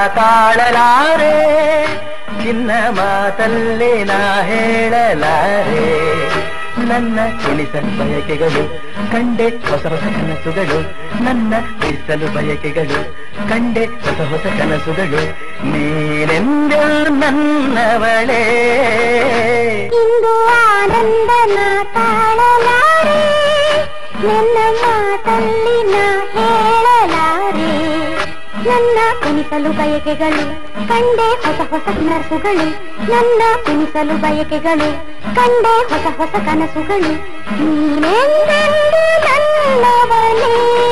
ತಾಳಲಾರೆ ಚಿನ್ನ ಮಾತಲ್ಲಿ ನಾ ಹೇಳಲಾರೆ ನನ್ನ ಕುಣಿಸಲು ಬಯಕೆಗಳು ಕಂಡೆ ಹೊಸ ಹೊಸ ಕನಸುಗಳು ನನ್ನ ಬಿಡಿಸಲು ಬಯಕೆಗಳು ಕಂಡೆ ಹೊಸ ಹೊಸ ಕನಸುಗಳು ನೀನೆಂದು ನನ್ನವಳೇ ಇಂದು ಆನಂದನ ತಾಳಲಾರೆ ನನ್ನ ಮಾತಲ್ಲಿ ನಾ ಹೇಳಲಾರೆ ನನ್ನ ಕುಣಿಸಲು ಬಯಕೆಗಳು ಕಂಡೆ ಹೊಸ ಹೊಸ ಕನಸುಗಳು ನನ್ನ ಕುಣಿಸಲು ಬಯಕೆಗಳು ಕಂಡೆ ಹೊಸ ಹೊಸ ಕನಸುಗಳು ನೀನೆಂದೆಂದು ನನ್ನವಳೇ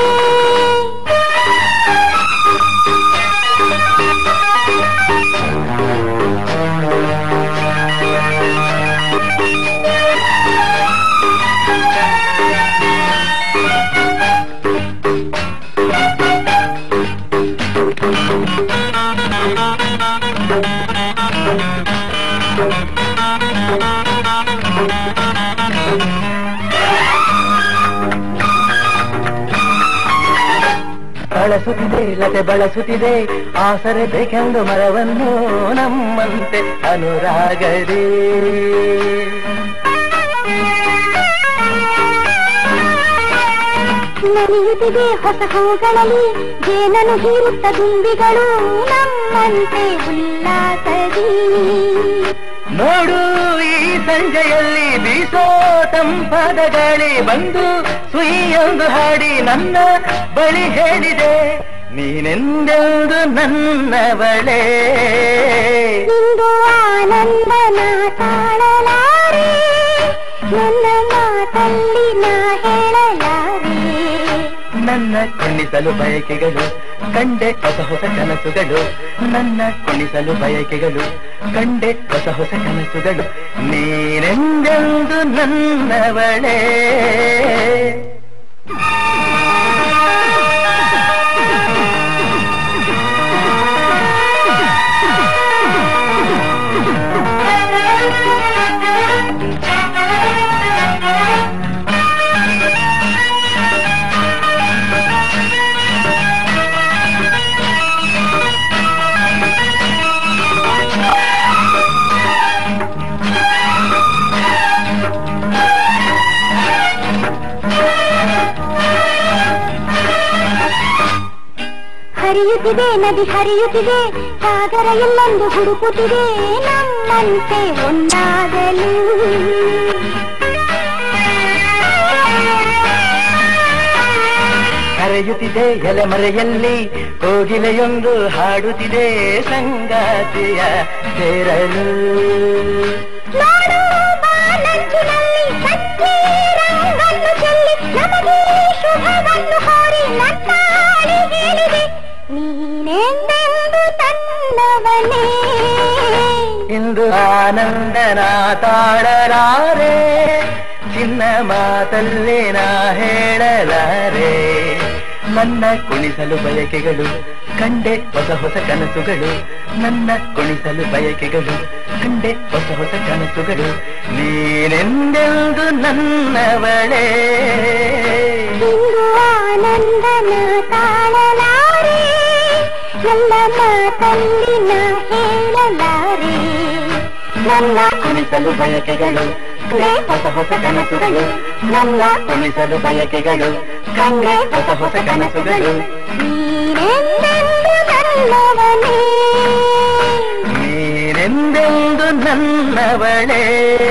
ಬಳಸುತ್ತಿದೆ ಲತೆ ಬಳಸುತ್ತಿದೆ ಆಸರೆ ಬೇಕೆಂದು ಮರವನ್ನು ನಮ್ಮಂತೆ ಅನುರಾಗದೇ ನಲಿಯುತ್ತಿದೆ ಹೊಸ ಹೂಗಳಲ್ಲಿ ಜೇನನು ಹೀರುತ್ತ ದುಂಬಿಗಳು ನಮ್ಮಂತೆ ಉಲ್ಲಾಸದಿ ನೋಡು ಈ ಸಂಜೆಯಲ್ಲಿ ಬೀಸೋ ತಂಪಾದ ಗಾಳಿ ಬಂದು ಸುಯ್ಯೊಂದು ಹಾಡಿ ನನ್ನ ಬಳಿ ಹೇಳಿದೆ ನೀನೆಂದೆಂದು ನನ್ನವಳೇ ಇಂದು ಆನಂದನ ತಾಳಲಾರೆ ನನ್ನ ಮಾತಲ್ಲಿ ನಾ ಹೇಳಲಾರೆ ನನ್ನ ಕುಣಿಸಲು ಬಯಕೆಗಳು ಕಂಡೆ ಹೊಸ ಹೊಸ ಕನಸುಗಳು ನನ್ನ ಕುಣಿಸಲು ಬಯಕೆಗಳು ಕಂಡೆ ಹೊಸ ಹೊಸ ಕನಸುಗಳು ನೀನೆಂದೆಂದು ನನ್ನವಳೇ ಹರಿಯುತ್ತಿದೆ ನದಿ ಹರಿಯುತ್ತಿದೆ ಸಾಗರ ಎಲ್ಲೊಂದು ಹುಡುಕುತ್ತಿದೆ ನಮ್ಮಂತೆ ಒಂದಾಗಲು ಹರಿಯುತ್ತಿದೆ ಎಲೆಮರೆಯಲ್ಲಿ ಕೋಗಿಲೆಯೊಂದು ಹಾಡುತ್ತಿದೆ ಸಂಗಾತಿಯ ಸೇರಲು ನೋಡು ಬಾನಂಚಿನಲ್ಲಿ ಸಂಜೆ ರಂಗನ್ನು ಚೆಲ್ಲಿ ನಮಗೆ ಶುಭವನ್ನು ಕೋರಿ ನನ್ನಾಳಿ ಹೇಳಿದೆ ನೀನೆಂದೆಂದು ತನ್ನವನೇ ಇಂದು ಆನಂದನ ತಾಳಲಾರೆ ಚಿನ್ನ ಮಾತಲ್ಲೇ ನಾ ಹೇಳಲಾರೆ ನನ್ನ ಕುಣಿಸಲು ಬಯಕೆಗಳು ಕಂಡೆ ಹೊಸ ಹೊಸ ಕನಸುಗಳು ನನ್ನ ಕುಣಿಸಲು ಬಯಕೆಗಳು ಕಂಡೆ ಹೊಸ ಹೊಸ ಕನಸುಗಳು ನೀನೆಂದೆಂದು ನನ್ನವಳೇ ಇಂದು ಆನಂದನ ತಾಳಲಾರೆ ಎಲ್ಲ ಮಾತಲ್ಲಿ ನಾ ಹೇಳಲಾರೆ ನನ್ನ ಕುಣಿಸಲು ಬಯಕೆಗಳು ಕಂಡೆ ಹೊಸ ಹೊಸ ಕನಸುಗಳು ನನ್ನ ಕುಣಿಸಲು ಬಯಕೆಗಳು ಕಂಡೆ ಹೊಸ ಹೊಸ ಕನಸುಗಳು ನೀನೆಂದೆಂದು ನನ್ನವನೇ ನೀನೆಂದೆಂದು ನನ್ನವಳೇ